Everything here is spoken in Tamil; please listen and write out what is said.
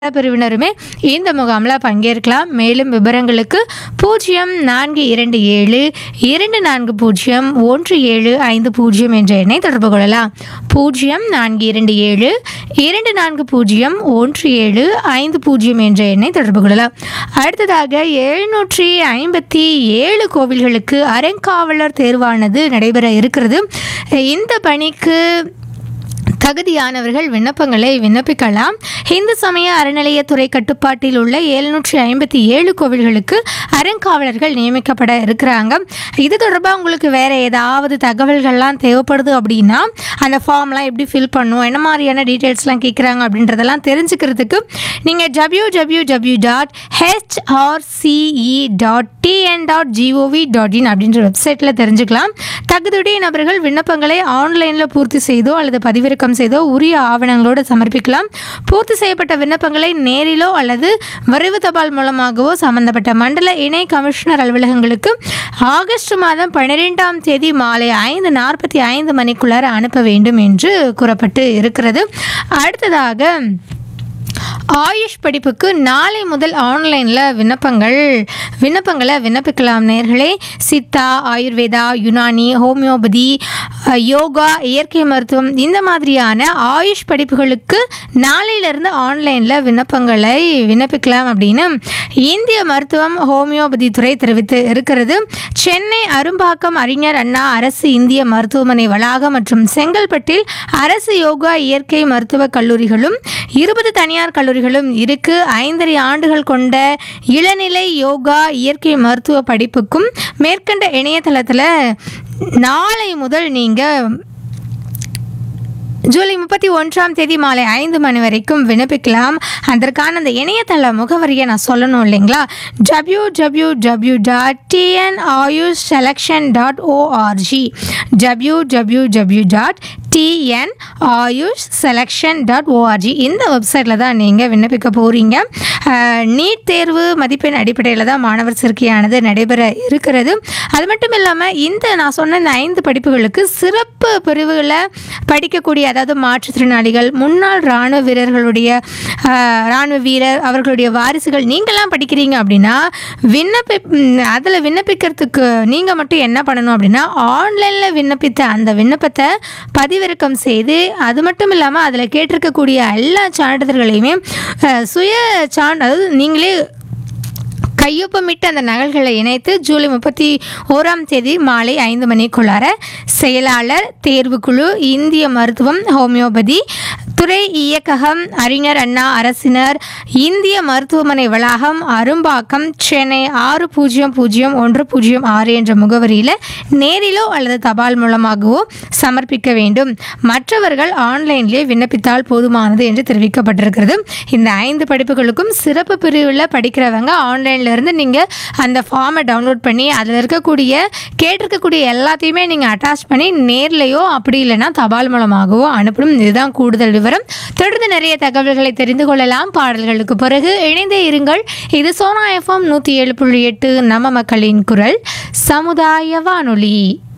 பிரிவினருமே இந்த முகாமில் பங்கேற்கலாம் மேலும் விவரங்களுக்கு பூஜ்ஜியம் நான்கு இரண்டு ஏழு இரண்டு நான்கு பூஜ்ஜியம் ஒன்று ஏழு ஐந்து பூஜ்ஜியம் என்ற எண்ணை தொடர்பு கொள்ளலாம் பூஜ்ஜியம் நான்கு இரண்டு ஏழு இரண்டு நான்கு பூஜ்ஜியம் ஒன்று ஏழு ஐந்து பூஜ்ஜியம் என்ற எண்ணை தொடர்பு கொள்ளலாம் அடுத்ததாக எழுநூற்றி ஐம்பத்தி ஏழு கோவில்களுக்கு அறங்காவலர் தேர்வானது நடைபெற இருக்கிறது இந்த பணிக்கு தகுதியானவர்கள் விண்ணப்பங்களை விண்ணப்பிக்கலாம் இந்து சமய அறநிலையத்துறை கட்டுப்பாட்டில் உள்ள எழுநூற்றி ஐம்பத்தி ஏழு கோவில்களுக்கு அறங்காவலர்கள் நியமிக்கப்பட இருக்கிறாங்க இது தொடர்பாக உங்களுக்கு வேறு ஏதாவது தகவல்கள்லாம் தேவைப்படுது அப்படின்னா அந்த ஃபார்ம்லாம் எப்படி ஃபில் பண்ணும் என்ன மாதிரியான டீட்டெயில்ஸ்லாம் கேட்குறாங்க அப்படின்றதெல்லாம் தெரிஞ்சுக்கிறதுக்கு நீங்கள் W W W dot HRCE dot TN dot G O V dot in அப்படின்ற வெப்சைட்டில் தெரிஞ்சுக்கலாம் தகுதியுடைய நபர்கள் விண்ணப்பங்களை ஆன்லைனில் பூர்த்தி செய்தோ அல்லது பதிவிறக்கம் செய்தோ உரிய ஆவணங்களோடு சமர்ப்பிக்கலாம் பூர்த்தி செய்யப்பட்ட விண்ணப்பங்களை நேரிலோ அல்லது விரைவு தபால் மூலமாகவோ சம்பந்தப்பட்ட மண்டல இணை கமிஷனர் அலுவலகங்களுக்கு ஆகஸ்ட் மாதம் பன்னிரெண்டாம் தேதி மாலை ஐந்து நாற்பத்தி ஐந்து மணிக்குள்ளார அனுப்ப வேண்டும் என்று கூறப்பட்டு இருக்கிறது அடுத்ததாக ஆயுஷ் படிப்புக்கு நாளை முதல் ஆன்லைனில் விண்ணப்பங்கள் விண்ணப்பங்களை விண்ணப்பிக்கலாம் நேர்களே சித்தா ஆயுர்வேதா யுனானி ஹோமியோபதி அஹ், யோகா இயற்கை மருத்துவம் இந்த மாதிரியான ஆயுஷ் படிப்புகளுக்கு நாளையிலிருந்து ஆன்லைனில் விண்ணப்பங்களை விண்ணப்பிக்கலாம் அப்படின்னு இந்திய மருத்துவம் ஹோமியோபதி துறை தெரிவித்து இருக்கிறது சென்னை அரும்பாக்கம் அறிஞர் அண்ணா அரசு இந்திய மருத்துவமனை வளாகம் மற்றும் செங்கல்பட்டில் அரசு யோகா இயற்கை மருத்துவக் கல்லூரிகளும் இருபது தனியார் கல்லூரிகளும் இருக்கு ஐந்தரை ஆண்டுகள் கொண்ட இளநிலை யோகா இயற்கை மருத்துவ படிப்புக்கும் மேற்கண்ட இணையதளத்தில் நாளை முதல் நீங்கள் ஜூலை முப்பத்தி ஒன்றாம் தேதி மாலை ஐந்து மணி வரைக்கும் விண்ணப்பிக்கலாம் அதற்கான அந்த இணையதள முகவரியை நான் சொல்லணும் இல்லைங்களா W W W dot TN AYUSH selection dot ORG W W W dot TN AYUSH selection dot ORG இந்த வெப்சைட்டில் தான் நீங்கள் விண்ணப்பிக்க போகிறீங்க நீட் தேர்வு மதிப்பெண் அடிப்படையில் தான் மாணவர் சேர்க்கையானது நடைபெற இருக்கிறது அது மட்டும் இல்லாமல் இந்த நான் சொன்ன இந்த ஐந்து படிப்புகளுக்கு சிறப்பு பிரிவுகளில் படிக்கக்கூடிய அதாவது மாற்றுத்திறனாளிகள் முன்னாள் இராணுவ வீரர்களுடைய ஆஹ், இராணுவ வீரர் அவர்களுடைய வாரிசுகள் நீங்களாம் படிக்கிறீங்க அப்படின்னா விண்ணப்பி அதில் விண்ணப்பிக்கிறதுக்கு நீங்கள் மட்டும் என்ன பண்ணணும் அப்படின்னா ஆன்லைனில் விண்ணப்பித்த அந்த விண்ணப்பத்தை பதிவிறக்கம் செய்து அது மட்டும் இல்லாமல் அதில் கேட்டிருக்கக்கூடிய எல்லா சான்றிதழ்களையுமே ஆஹ், சுய சான் அதாவது நீங்களே கையொப்பமிட்டு அந்த நகல்களை இணைத்து ஜூலை முப்பத்தி ஓராம் தேதி மாலை ஐந்து மணிக்குள்ளார செயலாளர் தேர்வுக்குழு இந்திய மருத்துவம் ஹோமியோபதி துறை இயக்ககம் அறிஞர் அண்ணா அரசினர் இந்திய மருத்துவமனை வளாகம் அரும்பாக்கம் சென்னை ஆறு பூஜ்ஜியம் பூஜ்ஜியம் ஒன்று பூஜ்ஜியம் ஆறு என்ற முகவரியில் நேரிலோ அல்லது தபால் மூலமாகவோ சமர்ப்பிக்க வேண்டும் மற்றவர்கள் ஆன்லைன்லேயே விண்ணப்பித்தால் போதுமானது என்று தெரிவிக்கப்பட்டிருக்கிறது இந்த ஐந்து படிப்புகளுக்கும் சிறப்பு பிரிவில் படிக்கிறவங்க ஆன்லைன்ல இருந்து நீங்கள் அந்த ஃபார்மை டவுன்லோட் பண்ணி அதில் இருக்கக்கூடிய கேட்டிருக்கக்கூடிய எல்லாத்தையுமே நீங்கள் அட்டாச் பண்ணி நேர்லையோ அப்படி இல்லைன்னா தபால் மூலமாகவோ அனுப்பணும் இதுதான் கூடுதல் விவரம் தொடர்ந்து நிறைய தகவல்களை தெரிந்து கொள்ளலாம் பாடல்களுக்கு பிறகு இணைந்தே இருங்கள் இது சோனா எஃப்எம் நூற்றி ஏழு புள்ளி எட்டு நம்ம மக்களின் குரல் சமுதாய வானொலி